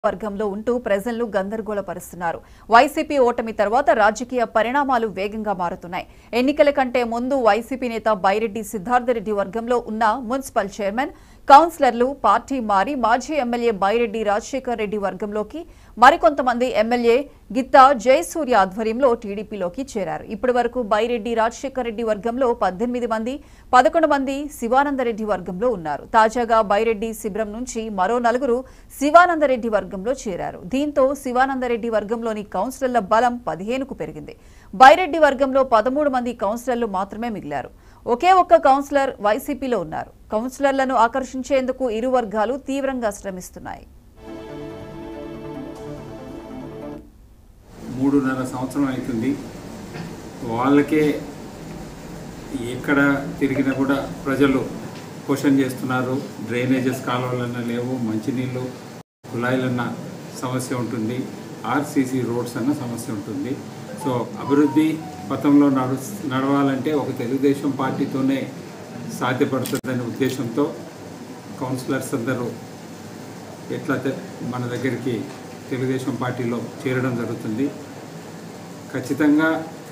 వర్గంలో ఉంటూ ప్రజలను గందరగోళపరుస్తున్నారు వైసీపీ ఓటమి తర్వాత రాజకీయ పరిణామాలు వేగంగా మారుతున్నాయి ఎన్నికల కంటే ముందు వైసీపీ నేత బైరెడ్డి సిద్ధార్థరెడ్డి వర్గంలో ఉన్న మున్సిపల్ చైర్మన్ కౌన్సిలర్లు పార్టీ మారి మాజీ ఎమ్మెల్యే బైరెడ్డి రాజశేఖర్ రెడ్డి వర్గంలోకి మరికొంతమంది ఎమ్మెల్యే గిత్తా జయసూర్య ఆధ్వర్యంలో టీడీపీలోకి చేరారు ఇప్పటి వరకు బైరెడ్డి రాజశేఖర్ రెడ్డి వర్గంలో పద్దెనిమిది మంది పదకొండు మంది శివానందరెడ్డి వర్గంలో ఉన్నారు తాజాగా బైరెడ్డి శిబిరం నుంచి మరో నలుగురు శివానందరెడ్డి వర్గంలో చేరారు దీంతో శివానందరెడ్డి వర్గంలోని కౌన్సిలర్ల బలం పదిహేనుకు పెరిగింది బైరెడ్డి వర్గంలో పదమూడు మంది కౌన్సిలర్లు మాత్రమే మిగిలారు ఒకే ఒక్క కౌన్సిలర్ వైసీపీలో ఉన్నారు కౌన్సిలర్లను ఆకర్షించేందుకు ఇరు వర్గాలు తీవ్రంగా శ్రమిస్తున్నాయి మూడున్నర సంవత్సరం అవుతుంది వాళ్ళకే ఎక్కడ తిరిగినా కూడా ప్రజలు క్వశ్చన్ చేస్తున్నారు డ్రైనేజెస్ కాలువలన్నా లేవు మంచినీళ్ళు కుళాయిలన్న సమస్య ఉంటుంది ఆర్సీసీ రోడ్స్ అన్న సమస్య ఉంటుంది సో అభివృద్ధి పథంలో నడు నడవాలంటే ఒక తెలుగుదేశం పార్టీతోనే సాధ్యపడుతుందనే ఉద్దేశంతో కౌన్సిలర్స్ అందరూ ఎట్లా తె- మన దగ్గరికి తెలుగుదేశం పార్టీలో చేరడం జరుగుతుంది ఖచ్చితంగా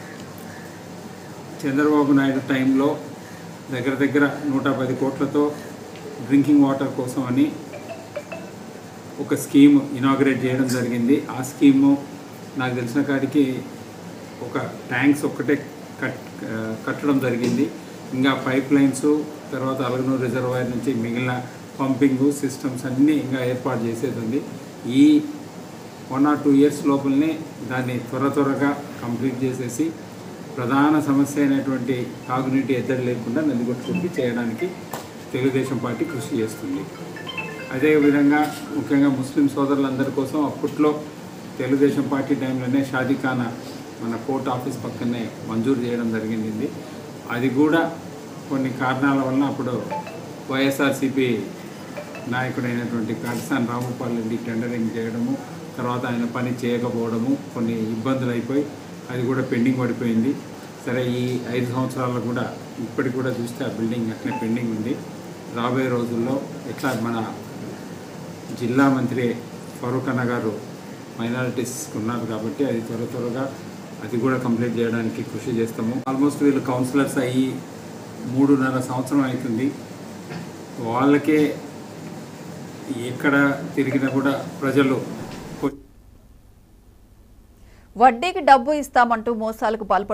చంద్రబాబు నాయుడు టైంలో దగ్గర దగ్గర నూట పది కోట్లతో డ్రింకింగ్ వాటర్ కోసం అని ఒక స్కీమ్ ఇనాగ్రేట్ చేయడం జరిగింది ఆ స్కీము నాకు తెలిసిన కాడికి ఒక ట్యాంక్స్ ఒక్కటే కట్ ఆ, కట్టడం జరిగింది ఇంకా పైప్ లైన్స్ తర్వాత అలగనూరు రిజర్వాయర్ నుంచి మిగిలిన పంపింగ్ సిస్టమ్స్ అన్నీ ఇంకా ఏర్పాటు చేసేది ఉంది ఈ వన్ ఆర్ టూ ఇయర్స్ లోపలనే దాన్ని త్వర త్వరగా కంప్లీట్ చేసేసి ప్రధాన సమస్య అయినటువంటి తాగునీటి ఎద్దడి లేకుండా నందికొట్టుకుంటూ చేయడానికి తెలుగుదేశం పార్టీ కృషి చేస్తుంది అదేవిధంగా ముఖ్యంగా ముస్లిం సోదరులందరి కోసం అప్పట్లో తెలుగుదేశం పార్టీ టైంలోనే షాదీఖానా మన కోర్ట్ ఆఫీస్ పక్కనే మంజూరు చేయడం జరిగింది అది కూడా కొన్ని కారణాల వలన అప్పుడు వైఎస్ఆర్సీపీ నాయకుడైనటువంటి కాటసాని రామగోపాల్ రెడ్డి టెండరింగ్ చేయడము తర్వాత ఆయన పని చేయకపోవడము కొన్ని ఇబ్బందులు అయిపోయి అది కూడా పెండింగ్ పడిపోయింది సరే ఈ ఐదు సంవత్సరాల్లో కూడా ఇప్పటికి కూడా చూస్తే ఆ బిల్డింగ్ అట్లే పెండింగ్ ఉంది రాబోయే రోజుల్లో ఎట్లా మన జిల్లా మంత్రి ఫరూక్ అన్న గారు మైనారిటీస్ ఉన్నారు కాబట్టి అది త్వర త్వరగా అది కూడా కంప్లీట్ చేయడానికి కృషి చేస్తాము ఆల్మోస్ట్ వీళ్ళు కౌన్సిలర్స్ అయ్యి మూడున్నర సంవత్సరం అవుతుంది వాళ్ళకే ఎక్కడ తిరిగినా కూడా ప్రజలు వడ్డీకి డబ్బు ఇస్తామంటూ మోసాలకు పాల్పడు